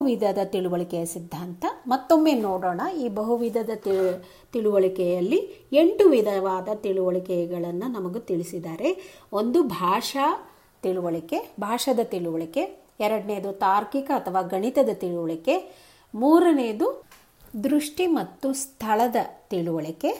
ವಿಧದ ತಿಳುವಳಿಕೆಯ ಸಿದ್ಧಾಂತ ಮತ್ತೊಮ್ಮೆ ನೋಡೋಣ ಈ ಬಹುವಿಧದ ತಿಳು ತಿಳುವಳಿಕೆಯಲ್ಲಿ ಎಂಟು ವಿಧವಾದ ತಿಳುವಳಿಕೆಗಳನ್ನು ನಮಗೆ ತಿಳಿಸಿದ್ದಾರೆ ಒಂದು ಭಾಷಾ ತಿಳುವಳಿಕೆ ಭಾಷಾದ ತಿಳುವಳಿಕೆ ಎರಡನೇದು ತಾರ್ಕಿಕ ಅಥವಾ ಗಣಿತದ ತಿಳುವಳಿಕೆ ಮೂರನೆಯದು ದೃಷ್ಟಿ ಮತ್ತು ಸ್ಥಳದ ತಿಳುವಳಿಕೆ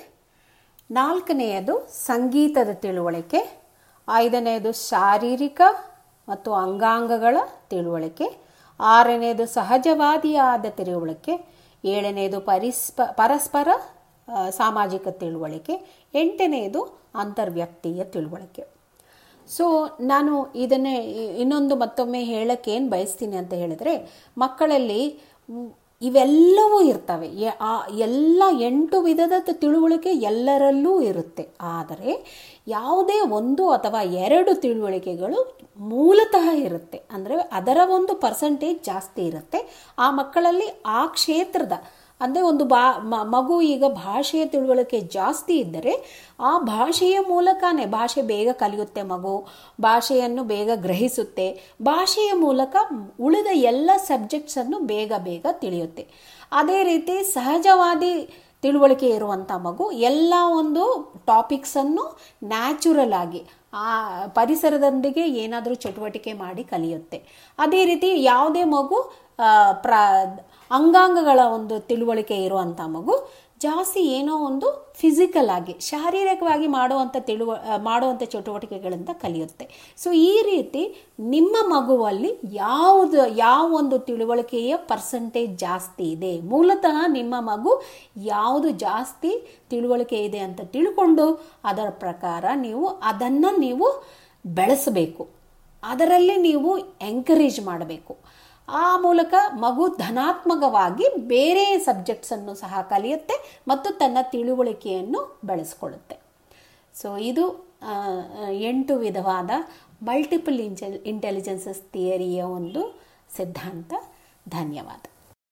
ನಾಲ್ಕನೆಯದು ಸಂಗೀತದ ತಿಳುವಳಿಕೆ ಐದನೆಯದು ಶಾರೀರಿಕ ಮತ್ತು ಅಂಗಾಂಗಗಳ ತಿಳುವಳಿಕೆ ಆರನೆಯದು ಸಹಜವಾದಿಯಾದ ತಿಳುವಳಿಕೆ ಏಳನೆಯದು ಪರಿಸ್ಪ ಪರಸ್ಪರ ಆ, ಸಾಮಾಜಿಕ ತಿಳುವಳಿಕೆ ಎಂಟನೆಯದು ಅಂತರ್ವ್ಯಕ್ತೀಯ ತಿಳುವಳಿಕೆ ಸೊ ನಾನು ಇದನ್ನೇ ಇನ್ನೊಂದು ಮತ್ತೊಮ್ಮೆ ಹೇಳಕ್ಕೆ ಏನು ಬಯಸ್ತೀನಿ ಅಂತ ಹೇಳಿದ್ರೆ ಮಕ್ಕಳಲ್ಲಿ ಮ್, ಇವೆಲ್ಲವೂ ಇರ್ತವೆ ಎ- ಆ ಎಲ್ಲ ಎಂಟು ವಿಧದ ತಿಳುವಳಿಕೆ ಎಲ್ಲರಲ್ಲೂ ಇರುತ್ತೆ ಆದರೆ ಯಾವುದೇ ಒಂದು ಅಥವಾ ಎರಡು ತಿಳುವಳಿಕೆಗಳು ಮೂಲತಃ ಇರುತ್ತೆ ಅಂದರೆ ಅದರ ಒಂದು ಪರ್ಸೆಂಟೇಜ್ ಜಾಸ್ತಿ ಇರುತ್ತೆ ಆ ಮಕ್ಕಳಲ್ಲಿ ಆ ಕ್ಷೇತ್ರದ ಅಂದರೆ ಒಂದು ಬಾ ಮ- ಮಗು ಈಗ ಭಾಷೆಯ ತಿಳುವಳಿಕೆ ಜಾಸ್ತಿ ಇದ್ದರೆ ಆ ಭಾಷೆಯ ಮೂಲಕನೇ ಭಾಷೆ ಬೇಗ ಕಲಿಯುತ್ತೆ ಮಗು ಭಾಷೆಯನ್ನು ಬೇಗ ಗ್ರಹಿಸುತ್ತೆ ಭಾಷೆಯ ಮೂಲಕ ಉಳಿದ ಎಲ್ಲ ಸಬ್ಜೆಕ್ಟ್ಸನ್ನು ಬೇಗ ಬೇಗ ತಿಳಿಯುತ್ತೆ ಅದೇ ರೀತಿ ಸಹಜವಾದಿ ತಿಳುವಳಿಕೆ ಇರುವಂಥ ಮಗು ಎಲ್ಲ ಒಂದು ಟಾಪಿಕ್ಸನ್ನು ನ್ಯಾಚುರಲ್ ಆಗಿ ಆ ಪರಿಸರದೊಂದಿಗೆ ಏನಾದರೂ ಚಟುವಟಿಕೆ ಮಾಡಿ ಕಲಿಯುತ್ತೆ ಅದೇ ರೀತಿ ಯಾವುದೇ ಮಗು ಆ, ಪ್ರ ಅಂಗಾಂಗಗಳ ಒಂದು ತಿಳುವಳಿಕೆ ಇರುವಂಥ ಮಗು ಜಾಸ್ತಿ ಏನೋ ಒಂದು ಫಿಸಿಕಲ್ ಆಗಿ ಶಾರೀರಿಕವಾಗಿ ಮಾಡುವಂಥ ತಿಳುವ ಆ, ಮಾಡುವಂಥ ಚಟುವಟಿಕೆಗಳಿಂದ ಕಲಿಯುತ್ತೆ ಸೊ ಈ ರೀತಿ ನಿಮ್ಮ ಮಗುವಲ್ಲಿ ಯಾವುದು ಯಾವ ಒಂದು ತಿಳುವಳಿಕೆಯ ಪರ್ಸೆಂಟೇಜ್ ಜಾಸ್ತಿ ಇದೆ ಮೂಲತಃ ನಿಮ್ಮ ಮಗು ಯಾವುದು ಜಾಸ್ತಿ ತಿಳುವಳಿಕೆ ಇದೆ ಅಂತ ತಿಳ್ಕೊಂಡು ಅದರ ಪ್ರಕಾರ ನೀವು ಅದನ್ನು ನೀವು ಬೆಳೆಸಬೇಕು ಅದರಲ್ಲಿ ನೀವು ಎಂಕರೇಜ್ ಮಾಡಬೇಕು ಆ ಮೂಲಕ ಮಗು ಧನಾತ್ಮಕವಾಗಿ ಬೇರೆ ಸಬ್ಜೆಕ್ಟ್ಸನ್ನು ಸಹ ಕಲಿಯುತ್ತೆ ಮತ್ತು ತನ್ನ ತಿಳುವಳಿಕೆಯನ್ನು ಬೆಳೆಸ್ಕೊಳ್ಳುತ್ತೆ ಸೊ ಇದು ಆ, ಎಂಟು ವಿಧವಾದ ಮಲ್ಟಿಪಲ್ ಇಂಟೆಲ್ ಇಂಟೆಲಿಜೆನ್ಸಸ್ ಥಿಯರಿಯ ಒಂದು ಸಿದ್ಧಾಂತ ಧನ್ಯವಾದ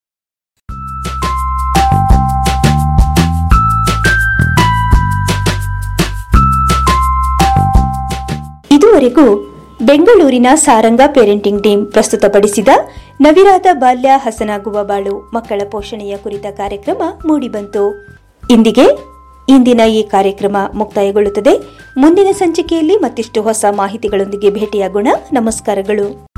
ಇದುವರೆಗೂ ಬೆಂಗಳೂರಿನ ಸಾರಂಗ ಪೇರೆಂಟಿಂಗ್ ಟೀಮ್ ಪ್ರಸ್ತುತಪಡಿಸಿದ ನವಿರಾದ ಬಾಲ್ಯ ಹಸನಾಗುವ ಬಾಳು ಮಕ್ಕಳ ಪೋಷಣೆಯ ಕುರಿತ ಕಾರ್ಯಕ್ರಮ ಮೂಡಿಬಂತು ಇಂದಿಗೆ ಇಂದಿನ ಈ ಕಾರ್ಯಕ್ರಮ ಮುಕ್ತಾಯಗೊಳ್ಳುತ್ತದೆ ಮುಂದಿನ ಸಂಚಿಕೆಯಲ್ಲಿ ಮತ್ತಿಷ್ಟು ಹೊಸ ಮಾಹಿತಿಗಳೊಂದಿಗೆ ಭೇಟಿಯಾಗೋಣ ನಮಸ್ಕಾರಗಳು